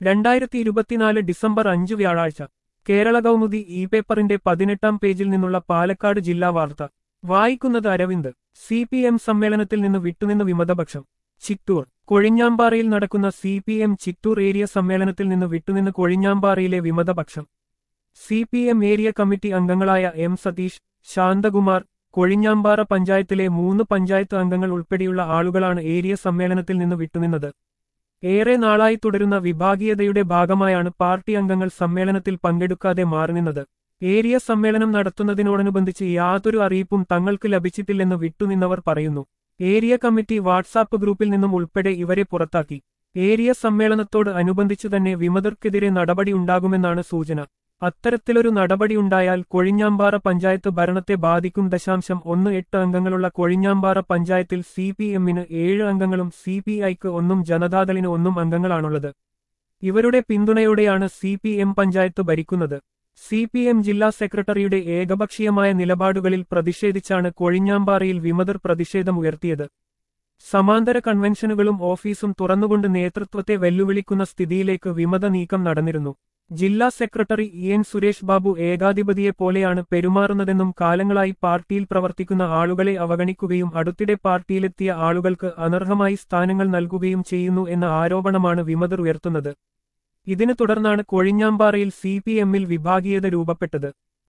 രണ്ടായിരത്തി ഇരുപത്തിനാല് ഡിസംബർ അഞ്ച് വ്യാഴാഴ്ച കേരള കൗമുദി ഇ പേപ്പറിന്റെ പതിനെട്ടാം പേജിൽ നിന്നുള്ള പാലക്കാട് ജില്ലാ വാർത്ത വായിക്കുന്നത് അരവിന്ദ് സി പി എം സമ്മേളനത്തിൽ നിന്ന് വിട്ടുനിന്ന് വിമതപക്ഷം ചിറ്റൂർ കൊഴിഞ്ഞാമ്പാറയിൽ നടക്കുന്ന C P M Chittur area സമ്മേളനത്തിൽ നിന്ന് വിട്ടുനിന്ന് കൊഴിഞ്ഞാമ്പാറയിലെ വിമതപക്ഷം C P M area committee അംഗങ്ങളായ എം സതീഷ് ശാന്തകുമാർ കൊഴിഞ്ഞാമ്പാറ പഞ്ചായത്തിലെ മൂന്ന് പഞ്ചായത്ത് അംഗങ്ങൾ ഉൾപ്പെടെയുള്ള ആളുകളാണ് ഏരിയ സമ്മേളനത്തിൽ നിന്ന് വിട്ടുനിന്നത് ഏറെ നാളായി തുടരുന്ന വിഭാഗീയതയുടെ ഭാഗമായാണ് പാർട്ടി അംഗങ്ങൾ സമ്മേളനത്തിൽ പങ്കെടുക്കാതെ മാറിനിന്നത് ഏരിയ സമ്മേളനം നടത്തുന്നതിനോടനുബന്ധിച്ച് യാതൊരു അറിയിപ്പും തങ്ങൾക്ക് ലഭിച്ചിട്ടില്ലെന്ന് വിട്ടുനിന്നവർ പറയുന്നു ഏരിയ കമ്മിറ്റി വാട്സാപ്പ് ഗ്രൂപ്പിൽ നിന്നും ഉൾപ്പെടെ ഇവരെ പുറത്താക്കി ഏരിയ സമ്മേളനത്തോട് അനുബന്ധിച്ചു തന്നെ വിമതർക്കെതിരെ നടപടി ഉണ്ടാകുമെന്നാണ് സൂചന അത്തരത്തിലൊരു നടപടിയുണ്ടായാൽ കൊഴിഞ്ഞാമ്പാറ പഞ്ചായത്ത് ഭരണത്തെ ബാധിക്കും ദശാംശം ഒന്ന് എട്ട് അംഗങ്ങളുള്ള കൊഴിഞ്ഞാമ്പാറ പഞ്ചായത്തിൽ സി പി എമ്മിന് ഏഴ് അംഗങ്ങളും സി പി ഐക്ക് ഒന്നും ജനതാദളിന് ഒന്നും അംഗങ്ങളാണുള്ളത് ഇവരുടെ പിന്തുണയോടെയാണ് സി പി എം പഞ്ചായത്ത് ഭരിക്കുന്നത് സി പി എം ജില്ലാ സെക്രട്ടറിയുടെ ഏകപക്ഷീയമായ നിലപാടുകളിൽ പ്രതിഷേധിച്ചാണ് കൊഴിഞ്ഞാമ്പാറയിൽ വിമതർ പ്രതിഷേധമുയർത്തിയത് സമാന്തര കൺവെൻഷനുകളും ഓഫീസും തുറന്നുകൊണ്ട് നേതൃത്വത്തെ വെല്ലുവിളിക്കുന്ന സ്ഥിതിയിലേക്ക് വിമത നീക്കം നടന്നിരുന്നു ജില്ലാ secretary E N Suresh Babu ഏകാധിപതിയെപ്പോലെയാണ് പെരുമാറുന്നതെന്നും കാലങ്ങളായി പാർട്ടിയിൽ പ്രവർത്തിക്കുന്ന ആളുകളെ അവഗണിക്കുകയും അടുത്തിടെ പാർട്ടിയിലെത്തിയ ആളുകൾക്ക് അനർഹമായി സ്ഥാനങ്ങൾ നൽകുകയും ചെയ്യുന്നു എന്ന ആരോപണമാണ് വിമതർ ഉയർത്തുന്നത് ഇതിനു തുടർന്നാണ് കൊഴിഞ്ഞാമ്പാറയിൽ സി പി എമ്മിൽ വിഭാഗീയത രൂപപ്പെട്ടത്